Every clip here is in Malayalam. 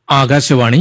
ആകാശവാണി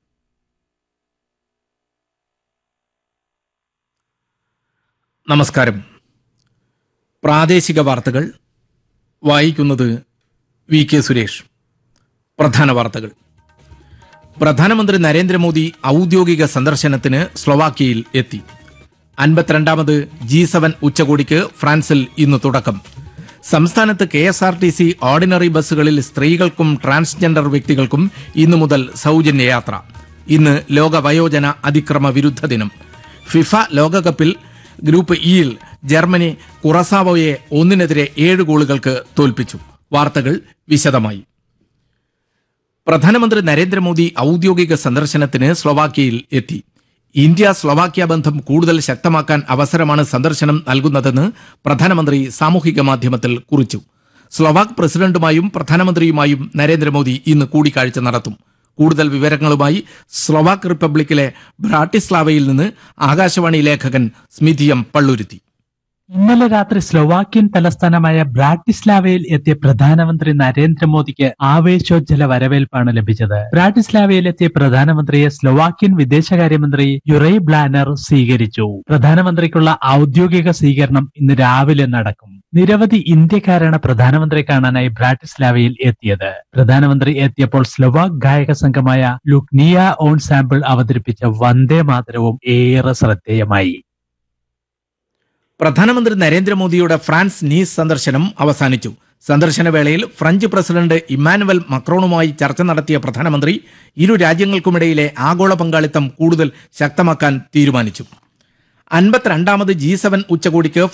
നമസ്കാരം പ്രാദേശിക വാർത്തകൾ വായിക്കുന്നത് വി കെ സുരേഷ് പ്രധാന വാർത്തകൾ പ്രധാനമന്ത്രി നരേന്ദ്രമോദി ഔദ്യോഗിക സന്ദർശനത്തിന് സ്ലൊവാക്യയിൽ എത്തി അൻപത്തിരണ്ടാമത് ജി സെവൻ ഉച്ചകോടിക്ക് ഫ്രാൻസിൽ ഇന്ന് തുടക്കം സംസ്ഥാനത്ത് K S R T C ordinary ബസ്സുകളിൽ സ്ത്രീകൾക്കും ട്രാൻസ്ജെൻഡർ വ്യക്തികൾക്കും ഇന്നു മുതൽ സൗജന്യ യാത്ര ഇന്ന് ലോക വയോജന അതിക്രമ വിരുദ്ധ ദിനം ഫിഫ ലോകകപ്പിൽ ഗ്രൂപ്പ് ഇയിൽ ജർമ്മനി കുറസാവോയെ ഒന്നിനെതിരെ ഏഴ് ഗോളുകൾക്ക് തോൽപ്പിച്ചു വാർത്തകൾ വിശദമായി പ്രധാനമന്ത്രി നരേന്ദ്രമോദി ഔദ്യോഗിക സന്ദർശനത്തിന് സ്ലൊവാക്യയിൽ എത്തി ഇന്ത്യ സ്ലൊവാക്യ ബന്ധം കൂടുതൽ ശക്തമാക്കാൻ അവസരമാണ് സന്ദർശനം നൽകുന്നതെന്ന് പ്രധാനമന്ത്രി സാമൂഹിക മാധ്യമത്തിൽ കുറിച്ചു സ്ലൊവാക് പ്രസിഡന്റുമായും പ്രധാനമന്ത്രിയുമായും നരേന്ദ്രമോദി ഇന്ന് കൂടിക്കാഴ്ച നടത്തും കൂടുതൽ വിവരങ്ങളുമായി സ്ലൊവാക് റിപ്പബ്ലിക്കിലെ ബ്രാട്ടിസ്ലാവയിൽ നിന്ന് ആകാശവാണി ലേഖകൻ സ്മിതി എം പള്ളുരുത്തി ഇന്നലെ രാത്രി സ്ലൊവാക്യൻ തലസ്ഥാനമായ ബ്രാട്ടിസ്ലാവയിൽ എത്തിയ പ്രധാനമന്ത്രി നരേന്ദ്രമോദിക്ക് ആവേശോജ്ജല വരവേൽപ്പാണ് ലഭിച്ചത് ബ്രാട്ടിസ്ലാവയിൽ എത്തിയ പ്രധാനമന്ത്രിയെ സ്ലൊവാക്യൻ വിദേശകാര്യമന്ത്രി യുറൈ ബ്ലാനർ സ്വീകരിച്ചു പ്രധാനമന്ത്രിക്കുള്ള ഔദ്യോഗിക സ്വീകരണം ഇന്ന് രാവിലെ നടക്കും നിരവധി ഇന്ത്യക്കാരാണ് പ്രധാനമന്ത്രിയെ കാണാനായി ബ്രാട്ടിസ്ലാവയിൽ എത്തിയത് പ്രധാനമന്ത്രി എത്തിയപ്പോൾ സ്ലൊവാക് ഗായക സംഘമായ ലുക്നിയ ഓൺ സാമ്പിൾ അവതരിപ്പിച്ച വന്ദേ മാതരവും ഏറെ ശ്രദ്ധേയമായി പ്രധാനമന്ത്രി നരേന്ദ്രമോദിയുടെ ഫ്രാൻസ് നീസ് സന്ദർശനം അവസാനിച്ചു സന്ദർശന വേളയിൽ ഫ്രഞ്ച് പ്രസിഡന്റ് ഇമ്മാനുവൽ മക്രോണുമായി ചർച്ച നടത്തിയ പ്രധാനമന്ത്രി ഇരു രാജ്യങ്ങൾക്കുമിടയിലെ ആഗോള പങ്കാളിത്തം കൂടുതൽ ശക്തമാക്കാൻ തീരുമാനിച്ചു അൻപത്തിരണ്ടാമത് ജി സെവൻ ഉച്ചകോടിക്ക്